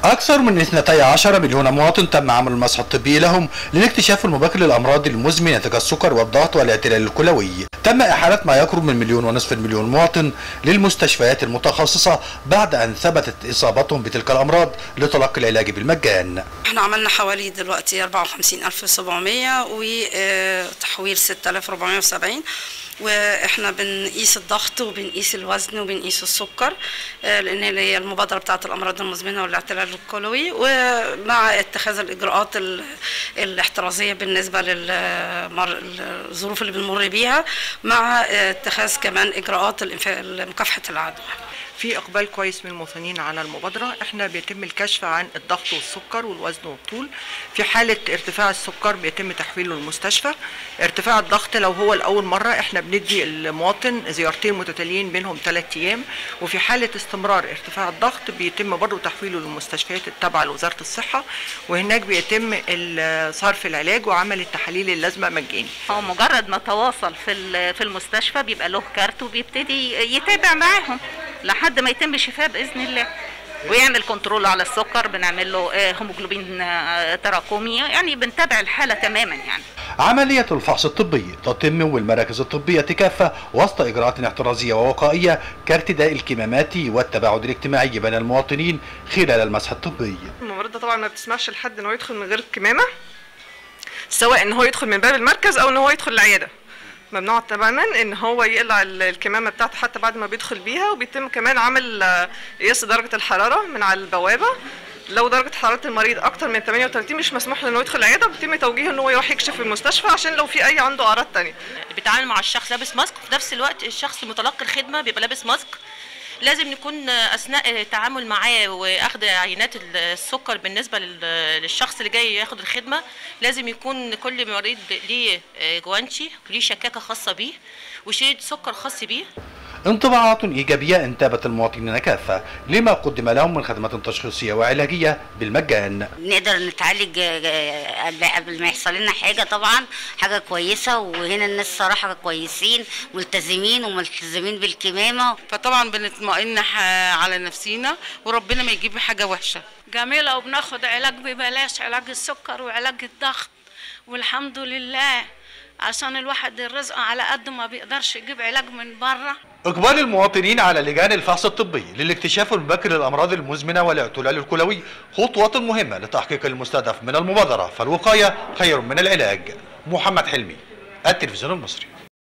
أكثر من 12 مليون مواطن تم عمل المسح الطبي لهم للاكتشاف المبكر للأمراض المزمنة كالسكر والضغط والاعتلال الكلوي تم إحالة ما يقرب من مليون ونصف المليون مواطن للمستشفيات المتخصصة بعد أن ثبتت إصابتهم بتلك الأمراض لتلقي العلاج بالمجان احنا عملنا حوالي دلوقتي 54700 وتحويل 6470 واحنا بنقيس الضغط وبنقيس الوزن وبنقيس السكر آه، لان هي المبادره بتاعه الامراض المزمنه والاعتلال الكلوي ومع اتخاذ الاجراءات ال- الاحترازيه بالنسبه للظروف اللي بنمر بيها مع آه، اتخاذ كمان اجراءات الإنفا- مكافحه العدوى في اقبال كويس من المواطنين على المبادره احنا بيتم الكشف عن الضغط والسكر والوزن والطول في حاله ارتفاع السكر بيتم تحويله للمستشفى ارتفاع الضغط لو هو لاول مره احنا بندي المواطن زيارتين متتاليين بينهم ثلاث ايام وفي حاله استمرار ارتفاع الضغط بيتم برضه تحويله للمستشفيات التابعه لوزاره الصحه وهناك بيتم ال- صرف العلاج وعمل التحاليل اللازمه مجاني هو مجرد ما تواصل في ال- في المستشفى بيبقى له كارت وبيبتدي يتابع معاهم لحد ما يتم شفاه باذن الله ويعمل كنترول على السكر بنعمل له آه، هيموجلوبين آه، تراكمي يعني بنتابع الحاله تماما يعني عملية الفحص الطبي تتم والمراكز الطبية كافة وسط إجراءات احترازية ووقائية كارتداء الكمامات والتباعد الاجتماعي بين المواطنين خلال المسح الطبي الممرضة طبعا ما بتسمحش لحد ان هو يدخل من غير الكمامة سواء ان هو يدخل من باب المركز او ان هو يدخل العيادة ممنوع تماما ان هو يقلع ال- الكمامة بتاعته حتى بعد ما بيدخل بيها وبيتم كمان عمل آه، قياس درجة الحرارة من على البوابة لو درجة حرارة المريض أكتر من 38 مش مسموح له إنه يدخل العيادة وبيتم توجيهه إن هو يروح يكشف في المستشفى عشان لو في أي عنده أعراض تانية. بيتعامل مع الشخص لابس ماسك وفي نفس الوقت الشخص متلقي الخدمه بيبقى لابس ماسك لازم نكون اثناء التعامل معاه واخد عينات السكر بالنسبه لل- للشخص اللي جاي ياخد الخدمه لازم يكون كل مريض ليه جوانشي وليه شكاكه خاصه بيه وشريط سكر خاص بيه انطباعات إيجابية انتابت المواطنين كافة لما قدم لهم من خدمات تشخيصية وعلاجية بالمجان نقدر نتعالج آه، قبل- قبل ما يحصل لنا حاجه طبعا حاجه كويسه وهنا الناس صراحه كويسين ملتزمين وملتزمين بالكمامه فطبعا بنطمئن ح- على نفسينا وربنا ما يجيب حاجه وحشه جميلة وبناخد علاج ببلاش علاج السكر وعلاج الضغط والحمد لله عشان الواحد الرزق على قد ما بيقدرش يجيب علاج من بره إقبال المواطنين على لجان الفحص الطبي للاكتشاف المبكر للأمراض المزمنة والاعتلال الكلوي خطوة مهمة لتحقيق المستهدف من المبادرة فالوقاية خير من العلاج محمد حلمي التلفزيون المصري